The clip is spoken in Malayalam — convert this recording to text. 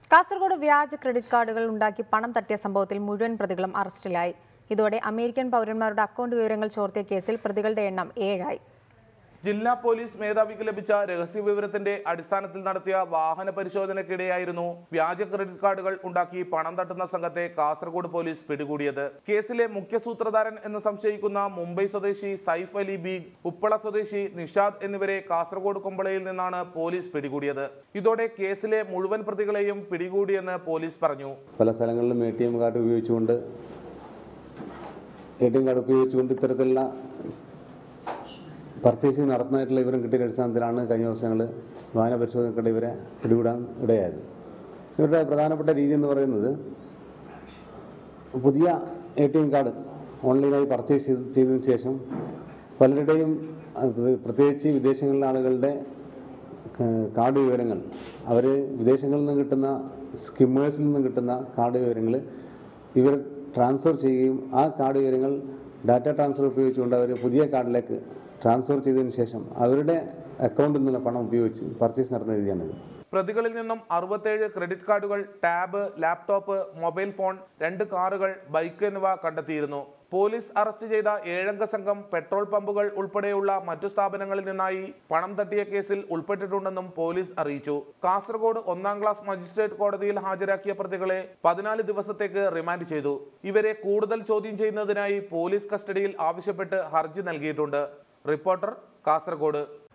കാസർഗോഡ് വ്യാജ ക്രെഡിറ്റ് കാർഡുകൾ ഉണ്ടാക്കി പണം തട്ടിയ സംഭവത്തിൽ മുഴുവൻ പ്രതികളും അറസ്റ്റിലായി ഇതോടെ അമേരിക്കൻ പൗരന്മാരുടെ അക്കൗണ്ട് വിവരങ്ങൾ ചോർത്തിയ കേസിൽ പ്രതികളുടെ എണ്ണം ഏഴായി ജില്ലാ പോലീസ് മേധാവിക്ക് ലഭിച്ച രഹസ്യ വിവരത്തിന്റെ അടിസ്ഥാനത്തിൽ നടത്തിയ വാഹന പരിശോധനയ്ക്കിടെയായിരുന്നു വ്യാജ ക്രെഡിറ്റ് കാർഡുകൾ ഉണ്ടാക്കി പണം തട്ടുന്ന സംഘത്തെ കാസർഗോഡ് പോലീസ് പിടികൂടിയത് കേസിലെ മുഖ്യ സൂത്രധാരൻ എന്ന് സംശയിക്കുന്ന മുംബൈ സ്വദേശി സൈഫ് അലി ബീഗ് ഉപ്പള സ്വദേശി നിഷാദ് എന്നിവരെ കാസർഗോഡ് കൊമ്പളയിൽ നിന്നാണ് പോലീസ് പിടികൂടിയത് ഇതോടെ കേസിലെ മുഴുവൻ പ്രതികളെയും പിടികൂടിയെന്ന് പോലീസ് പറഞ്ഞു പല സ്ഥലങ്ങളിലും എ ടി എം കാർഡ് ഉപയോഗിച്ചുകൊണ്ട് എ ടി എം കാർഡ് ഉപയോഗിച്ചുകൊണ്ട് ഇത്തരത്തിലുള്ള പർച്ചേസിങ് നടത്തുന്നതായിട്ടുള്ള വിവരം കിട്ടിയ അടിസ്ഥാനത്തിലാണ് കഴിഞ്ഞ ദിവസങ്ങൾ വാഹന പരിശോധനക്കിടെ ഇവരെ പിടികൂടാൻ ഇടയായത് ഇവരുടെ പ്രധാനപ്പെട്ട രീതി എന്ന് പറയുന്നത് പുതിയ എ ടി എം കാർഡ് ഓൺലൈനായി പർച്ചേസ് ചെയ്ത് ചെയ്തതിന് ശേഷം പലരുടെയും അത് പ്രത്യേകിച്ച് വിദേശങ്ങളിലെ ആളുകളുടെ ഏഹ്, കാർഡ് വിവരങ്ങൾ അവർ വിദേശങ്ങളിൽ നിന്ന് കിട്ടുന്ന സ്കിമ്മേഴ്സിൽ നിന്ന് കിട്ടുന്ന കാർഡ് വിവരങ്ങൾ ഇവർ ട്രാൻസ്ഫർ ചെയ്യുകയും ആ കാർഡ് വിവരങ്ങൾ ഡാറ്റ ട്രാൻസ്ഫർ ഉപയോഗിച്ചുകൊണ്ട് അവർ പുതിയ കാർഡിലേക്ക് ട്രാൻസ്ഫർ ചെയ്തതിന് ശേഷം അവരുടെ അക്കൗണ്ടിൽ നിന്നുള്ള പണം ഉപയോഗിച്ച് പർച്ചേസ് നടത്തുന്ന രീതിയാണിത് പ്രതികളിൽ നിന്നും അറുപത്തേഴ് ക്രെഡിറ്റ് കാർഡുകൾ ടാബ് ലാപ്ടോപ്പ് മൊബൈൽ ഫോൺ രണ്ട് കാറുകൾ ബൈക്ക് എന്നിവ കണ്ടെത്തിയിരുന്നു പോലീസ് അറസ്റ്റ് ചെയ്ത ഏഴംഗ സംഘം പെട്രോൾ പമ്പുകൾ ഉൾപ്പെടെയുള്ള മറ്റു സ്ഥാപനങ്ങളിൽ നിന്നായി പണം തട്ടിയ കേസിൽ ഉൾപ്പെട്ടിട്ടുണ്ടെന്നും പോലീസ് അറിയിച്ചു കാസർഗോഡ് ഒന്നാം ക്ലാസ് മജിസ്ട്രേറ്റ് കോടതിയിൽ ഹാജരാക്കിയ പ്രതികളെ പതിനാല് ദിവസത്തേക്ക് റിമാൻഡ് ചെയ്തു ഇവരെ കൂടുതൽ ചോദ്യം ചെയ്യുന്നതിനായി പോലീസ് കസ്റ്റഡിയിൽ ആവശ്യപ്പെട്ട് ഹർജി നൽകിയിട്ടുണ്ട് റിപ്പോർട്ടർ കാസർഗോഡ്